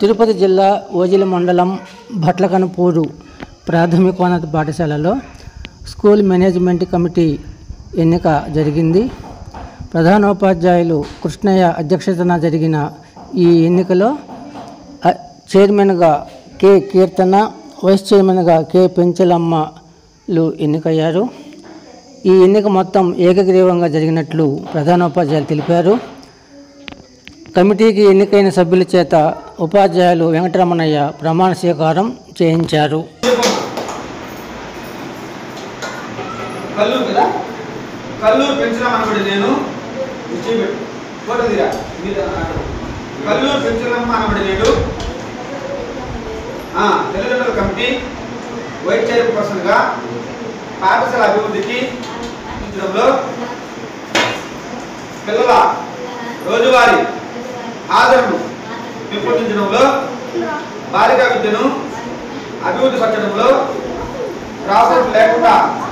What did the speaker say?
తిరుపతి జిల్లా ఓజిలి మండలం భట్లకనపూరు ప్రాథమికోన్నత పాఠశాలలో స్కూల్ మేనేజ్మెంట్ కమిటీ ఎన్నిక జరిగింది ప్రధానోపాధ్యాయులు కృష్ణయ్య అధ్యక్షతన జరిగిన ఈ ఎన్నికలో అ- చైర్మన్గా కె కీర్తన వైస్ చైర్మన్గా కె పెంచలమ్మలు ఎన్నికయ్యారు ఈ ఎన్నిక మొత్తం ఏకగ్రీవంగా జరిగినట్లు ప్రధానోపాధ్యాయులు తెలిపారు కమిటీకి ఎన్నికైన సభ్యుల చేత ఉపాధ్యాయులు వెంకటరమణయ్య ప్రమాణ స్వీకారం చేయించారు కల్లూరు కదా కల్లూరు పెంచడం అనబడి నేను చేయబెట్టు ఫోటో తీరా మీద అటు. కల్లూరు పెంచడం అనబడి నేను ఆ, తల్లిదండ్రుల కమిటీ వైస్ చైర్పర్సన్గా పాఠశాల అభివృద్ధికి అందించడంలో పిల్లల రోజువారీ హాజరును పెంపొందించడంలో బాలికా విద్యను అభివృద్ధి పరచడంలో రాబోట్ లేకుండా